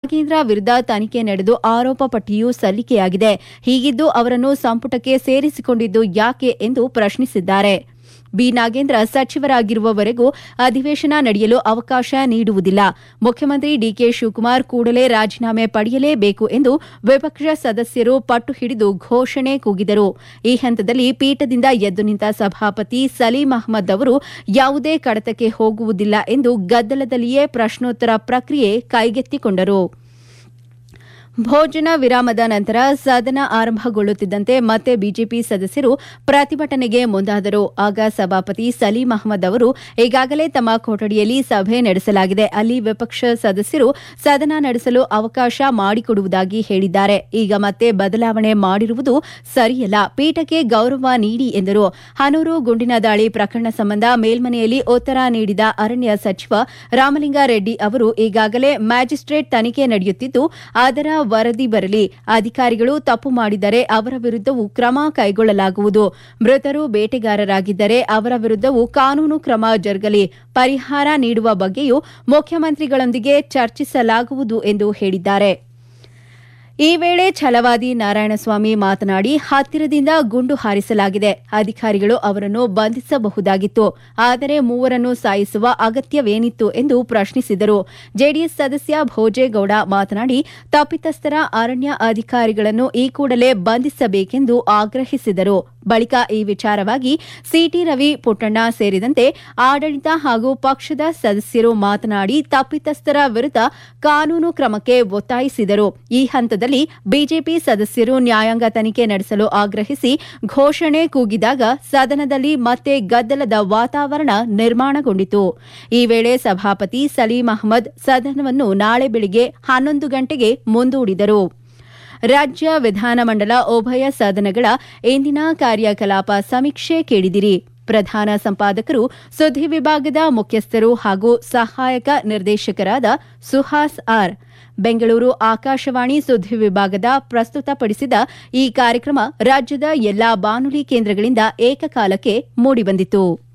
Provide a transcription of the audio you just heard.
ನಾಗೇಂದ್ರ ವಿರುದ್ಧ ತನಿಖೆ ನಡೆದು ಆರೋಪ ಪಟ್ಟಿಯೂ ಸಲ್ಲಿಕೆಯಾಗಿದೆ ಹೀಗಿದ್ದು ಅವರನ್ನು ಸಂಪುಟಕ್ಕೆ ಸೇರಿಸಿಕೊಂಡಿದ್ದು ಯಾಕೆ ಎಂದು ಪ್ರಶ್ನಿಸಿದ್ದಾರೆ ಬಿ ನಾಗೇಂದ್ರ ಸಚಿವರಾಗಿರುವವರೆಗೂ ಅಧಿವೇಶನ ನಡೆಯಲು ಅವಕಾಶ ನೀಡುವುದಿಲ್ಲ ಮುಖ್ಯಮಂತ್ರಿ ಡಿಕೆ ಶಿವಕುಮಾರ್ ಕೂಡಲೇ ರಾಜೀನಾಮೆ ಪಡೆಯಲೇಬೇಕು ಎಂದು ವಿಪಕ್ಷ ಸದಸ್ಯರು ಪಟ್ಟು ಹಿಡಿದು ಘೋಷಣೆ ಕೂಗಿದರು ಈ ಹಂತದಲ್ಲಿ ಪೀಠದಿಂದ ಎದ್ದು ನಿಂತ ಸಭಾಪತಿ ಸಲೀಂ ಅಹ್ಮದ್ ಅವರು ಯಾವುದೇ ಕಡತಕ್ಕೆ ಹೋಗುವುದಿಲ್ಲ ಎಂದು ಗದ್ದಲದಲ್ಲಿಯೇ ಪ್ರಶ್ನೋತ್ತರ ಪ್ರಕ್ರಿಯೆ ಕೈಗೆತ್ತಿಕೊಂಡರು ಭೋಜನ ವಿರಾಮದ ನಂತರ ಸದನ ಆರಂಭಗೊಳ್ಳುತ್ತಿದ್ದಂತೆ ಮತ್ತೆ ಬಿಜೆಪಿ ಸದಸ್ಯರು ಪ್ರತಿಭಟನೆಗೆ ಮುಂದಾದರು ಆಗ ಸಭಾಪತಿ ಸಲೀಂ ಅಹ್ಮದ್ ಅವರು ಈಗಾಗಲೇ ತಮ್ಮ ಕೊಠಡಿಯಲ್ಲಿ ಸಭೆ ನಡೆಸಲಾಗಿದೆ ಅಲ್ಲಿ ವಿಪಕ್ಷ ಸದಸ್ಯರು ಸದನ ನಡೆಸಲು ಅವಕಾಶ ಮಾಡಿಕೊಡುವುದಾಗಿ ಹೇಳಿದ್ದಾರೆ ಈಗ ಮತ್ತೆ ಬದಲಾವಣೆ ಮಾಡಿರುವುದು ಸರಿಯಲ್ಲ ಪೀಠಕ್ಕೆ ಗೌರವ ನೀಡಿ ಎಂದರು ಹನೂರು ಗುಂಡಿನ ದಾಳಿ ಪ್ರಕರಣ ಸಂಬಂಧ ಮೇಲ್ಮನೆಯಲ್ಲಿ ಉತ್ತರ ನೀಡಿದ ಅರಣ್ಯ ಸಚಿವ ರಾಮಲಿಂಗಾರೆಡ್ಡಿ ಅವರು ಈಗಾಗಲೇ ಮ್ಯಾಜಿಸ್ಟ್ರೇಟ್ ತನಿಖೆ ನಡೆಯುತ್ತಿದ್ದು ಅದರ ವರದಿ ಬರಲಿ ಅಧಿಕಾರಿಗಳು ತಪ್ಪು ಮಾಡಿದರೆ ಅವರ ವಿರುದ್ದವೂ ಕ್ರಮ ಕೈಗೊಳ್ಳಲಾಗುವುದು ಮೃತರು ಬೇಟೆಗಾರರಾಗಿದ್ದರೆ ಅವರ ವಿರುದ್ದವೂ ಕಾನೂನು ಕ್ರಮ ಜರುಗಲಿ ಪರಿಹಾರ ನೀಡುವ ಬಗ್ಗೆಯೂ ಮುಖ್ಯಮಂತ್ರಿಗಳೊಂದಿಗೆ ಚರ್ಚಿಸಲಾಗುವುದು ಎಂದು ಹೇಳಿದ್ದಾರೆ ಈ ವೇಳೆ ಛಲವಾದಿ ನಾರಾಯಣಸ್ವಾಮಿ ಮಾತನಾಡಿ ಹತ್ತಿರದಿಂದ ಗುಂಡು ಹಾರಿಸಲಾಗಿದೆ ಅಧಿಕಾರಿಗಳು ಅವರನ್ನು ಬಂಧಿಸಬಹುದಾಗಿತ್ತು ಆದರೆ ಮೂವರನ್ನು ಸಾಯಿಸುವ ಅಗತ್ಯವೇನಿತ್ತು ಎಂದು ಪ್ರಶ್ನಿಸಿದರು ಜೆಡಿಎಸ್ ಸದಸ್ಯ ಭೋಜೇಗೌಡ ಮಾತನಾಡಿ ತಪ್ಪಿತಸ್ಥರ ಅರಣ್ಯ ಅಧಿಕಾರಿಗಳನ್ನು ಈ ಕೂಡಲೇ ಬಂಧಿಸಬೇಕೆಂದು ಆಗ್ರಹಿಸಿದರು ಬಳಿಕ ಈ ವಿಚಾರವಾಗಿ ಸಿಟಿ ರವಿ ಪುಟ್ಟಣ್ಣ ಸೇರಿದಂತೆ ಆಡಳಿತ ಹಾಗೂ ಪಕ್ಷದ ಸದಸ್ಯರು ಮಾತನಾಡಿ ತಪ್ಪಿತಸ್ಥರ ವಿರುದ್ಧ ಕಾನೂನು ಕ್ರಮಕ್ಕೆ ಒತ್ತಾಯಿಸಿದರು ಈ ಹಂತದಲ್ಲಿ ಬಿಜೆಪಿ ಸದಸ್ಯರು ನ್ಯಾಯಾಂಗ ತನಿಖೆ ನಡೆಸಲು ಆಗ್ರಹಿಸಿ ಘೋಷಣೆ ಕೂಗಿದಾಗ ಸದನದಲ್ಲಿ ಮತ್ತೆ ಗದ್ದಲದ ವಾತಾವರಣ ನಿರ್ಮಾಣಗೊಂಡಿತು ಈ ವೇಳೆ ಸಭಾಪತಿ ಸಲೀಂ ಅಹ್ಮದ್ ಸದನವನ್ನು ನಾಳೆ ಬೆಳಿಗ್ಗೆ ಹನ್ನೊಂದು ಗಂಟೆಗೆ ಮುಂದೂಡಿದರು ರಾಜ್ಯ ವಿಧಾನಮಂಡಲ ಉಭಯ ಸದನಗಳ ಇಂದಿನ ಕಾರ್ಯಕಲಾಪ ಸಮೀಕ್ಷೆ ಕೇಳಿದಿರಿ ಪ್ರಧಾನ ಸಂಪಾದಕರು ಸುದ್ದಿ ವಿಭಾಗದ ಮುಖ್ಯಸ್ಥರು ಹಾಗೂ ಸಹಾಯಕ ನಿರ್ದೇಶಕರಾದ ಸುಹಾಸ್ ಆರ್ ಬೆಂಗಳೂರು ಆಕಾಶವಾಣಿ ಸುದ್ದಿ ವಿಭಾಗದ ಪ್ರಸ್ತುತಪಡಿಸಿದ ಈ ಕಾರ್ಯಕ್ರಮ ರಾಜ್ಯದ ಎಲ್ಲಾ ಬಾನುಲಿ ಕೇಂದ್ರಗಳಿಂದ ಏಕಕಾಲಕ್ಕೆ ಮೂಡಿಬಂದಿತು